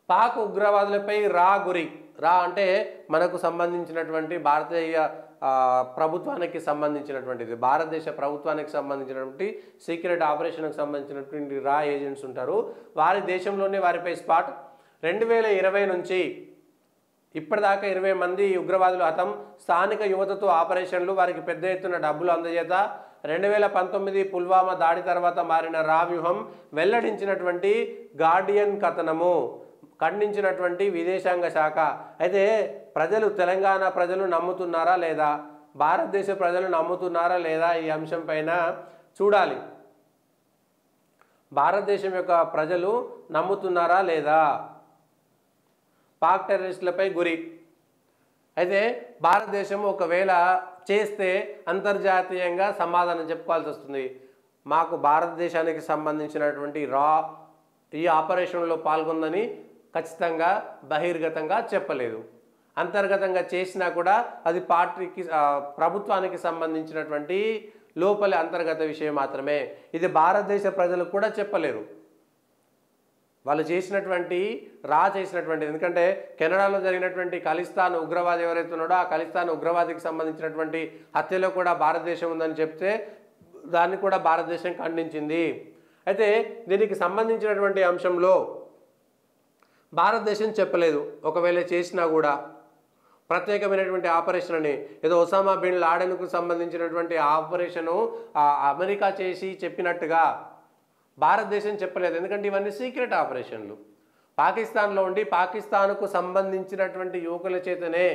పాక్ ఉగ్రవాదులపై రా గురి రా అంటే మనకు సంబంధించినటువంటి భారతీయ ఆ, ప్రభుత్వానికి సంబంధించినటువంటిది భారతదేశ ప్రభుత్వానికి సంబంధించినటువంటి సీక్రెట్ ఆపరేషన్కి సంబంధించినటువంటి రా ఏజెంట్స్ ఉంటారు వారి దేశంలోనే వారిపై స్పాట్ రెండు వేల ఇరవై నుంచి ఇప్పటిదాకా ఇరవై మంది ఉగ్రవాదులు హతం స్థానిక యువతతో ఆపరేషన్లు వారికి పెద్ద ఎత్తున డబ్బులు అందజేత రెండు వేల పంతొమ్మిది పుల్వామా దాడి తర్వాత మారిన రా వ్యూహం వెల్లడించినటువంటి గార్డియన్ కథనము ఖండించినటువంటి విదేశాంగ శాఖ అయితే ప్రజలు తెలంగాణ ప్రజలు నమ్ముతున్నారా లేదా భారతదేశ ప్రజలు నమ్ముతున్నారా లేదా ఈ అంశం పైన చూడాలి భారతదేశం యొక్క ప్రజలు నమ్ముతున్నారా లేదా పాక్ టెర్రరిస్టులపై గురి అయితే భారతదేశం ఒకవేళ చేస్తే అంతర్జాతీయంగా సమాధానం చెప్పుకోవాల్సి వస్తుంది మాకు భారతదేశానికి సంబంధించినటువంటి రా ఈ ఆపరేషన్లో పాల్గొందని ఖచ్చితంగా బహిర్గతంగా చెప్పలేదు అంతర్గతంగా చేసినా కూడా అది పార్టీకి ఆ, ప్రభుత్వానికి సంబంధించినటువంటి లోపలి అంతర్గత విషయం మాత్రమే ఇది భారతదేశ ప్రజలకు కూడా చెప్పలేరు వాళ్ళు చేసినటువంటి రా చేసినటువంటి ఎందుకంటే కెనడాలో జరిగినటువంటి ఖలిస్తాన్ ఉగ్రవాది ఎవరైతే ఉన్నాడో ఆ ఖలిస్తాన్ ఉగ్రవాదికి సంబంధించినటువంటి హత్యలో కూడా భారతదేశం ఉందని చెప్తే దాన్ని కూడా భారతదేశం ఖండించింది అయితే దీనికి సంబంధించినటువంటి అంశంలో భారతదేశం చెప్పలేదు ఒకవేళ చేసినా కూడా ప్రత్యేకమైనటువంటి ఆపరేషన్ అని ఏదో ఒసామా బిన్ లాడెన్కు సంబంధించినటువంటి ఆపరేషను ఆ అమెరికా చేసి చెప్పినట్టుగా భారతదేశం చెప్పలేదు ఎందుకంటే ఇవన్నీ సీక్రెట్ ఆపరేషన్లు పాకిస్తాన్లో ఉండి పాకిస్తాన్కు సంబంధించినటువంటి యువకుల చేతనే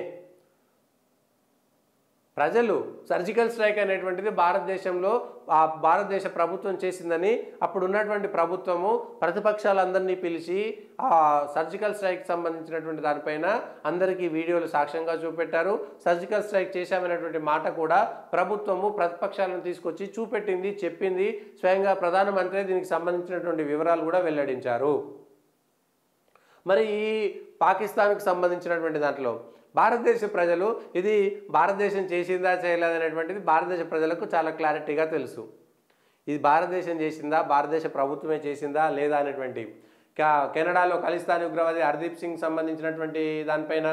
ప్రజలు సర్జికల్ స్ట్రైక్ అనేటువంటిది భారతదేశంలో ఆ భారతదేశ ప్రభుత్వం చేసిందని అప్పుడు ఉన్నటువంటి ప్రభుత్వము ప్రతిపక్షాలందరినీ పిలిచి ఆ సర్జికల్ స్ట్రైక్ సంబంధించినటువంటి దానిపైన అందరికీ వీడియోలు సాక్ష్యంగా చూపెట్టారు సర్జికల్ స్ట్రైక్ చేశామనేటువంటి మాట కూడా ప్రభుత్వము ప్రతిపక్షాలను తీసుకొచ్చి చూపెట్టింది చెప్పింది స్వయంగా ప్రధానమంత్రి దీనికి సంబంధించినటువంటి వివరాలు కూడా వెల్లడించారు మరి ఈ పాకిస్తాన్కు సంబంధించినటువంటి దాంట్లో భారతదేశ ప్రజలు ఇది భారతదేశం చేసిందా చేయలేదనేటువంటిది భారతదేశ ప్రజలకు చాలా క్లారిటీగా తెలుసు ఇది భారతదేశం చేసిందా భారతదేశ ప్రభుత్వమే చేసిందా లేదా అనేటువంటి కా- కెనడాలో ఖలిస్తానీ ఉగ్రవాది హర్దీప్ సింగ్ సంబంధించినటువంటి దానిపైన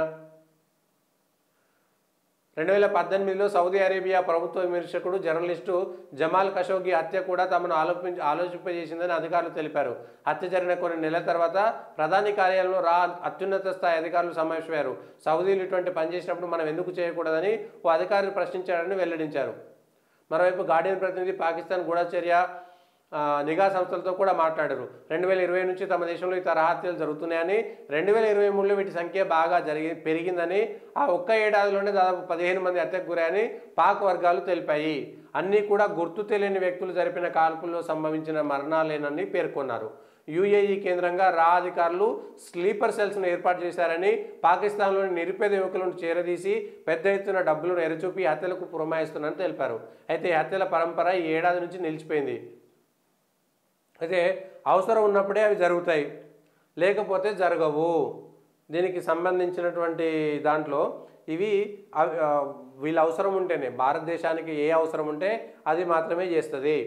రెండు వేల పద్దెనిమిదిలో సౌదీ అరేబియా ప్రభుత్వ విమర్శకుడు జర్నలిస్టు జమాల్ ఖషోగి హత్య కూడా తమను ఆలోచించి ఆలోచింపజేసిందని అధికారులు తెలిపారు హత్య జరిగిన కొన్ని నెలల తర్వాత ప్రధాని కార్యాలయంలో రా అత్యున్నత స్థాయి అధికారులు సమావేశమయ్యారు సౌదీలు ఇటువంటి పని చేసినప్పుడు మనం ఎందుకు చేయకూడదని ఓ అధికారులు ప్రశ్నించారని వెల్లడించారు మరోవైపు గార్డియన్ ప్రతినిధి పాకిస్తాన్ గూఢచర్య ఆ, నిఘా సంస్థలతో కూడా మాట్లాడారు రెండు వేల ఇరవై నుంచి తమ దేశంలో ఈ తరహా హత్యలు జరుగుతున్నాయని రెండు వేల ఇరవై మూడులో వీటి సంఖ్య బాగా జరిగి పెరిగిందని ఆ ఒక్క ఏడాదిలోనే దాదాపు పదిహేను మంది హత్యకు గురని పాక్ వర్గాలు తెలిపాయి అన్నీ కూడా గుర్తు తెలియని వ్యక్తులు జరిపిన కాల్పుల్లో సంభవించిన మరణాలేనని పేర్కొన్నారు యుఏఈ కేంద్రంగా రా అధికారులు స్లీపర్ సెల్స్ను ఏర్పాటు చేశారని పాకిస్తాన్లోని నిరుపేద యువకులను చేరదీసి పెద్ద ఎత్తున డబ్బులను ఎరచూపి హత్యలకు పురమాయిస్తున్నారని తెలిపారు అయితే ఈ హత్యల పరంపర ఈ ఏడాది నుంచి నిలిచిపోయింది అయితే అవసరం ఉన్నప్పుడే అవి జరుగుతాయి లేకపోతే జరగవు దీనికి సంబంధించినటువంటి దాంట్లో ఇవి అవి, ఆ, వీళ్ళ అవసరం ఉంటేనే భారతదేశానికి ఏ అవసరం ఉంటే అది మాత్రమే చేస్తుంది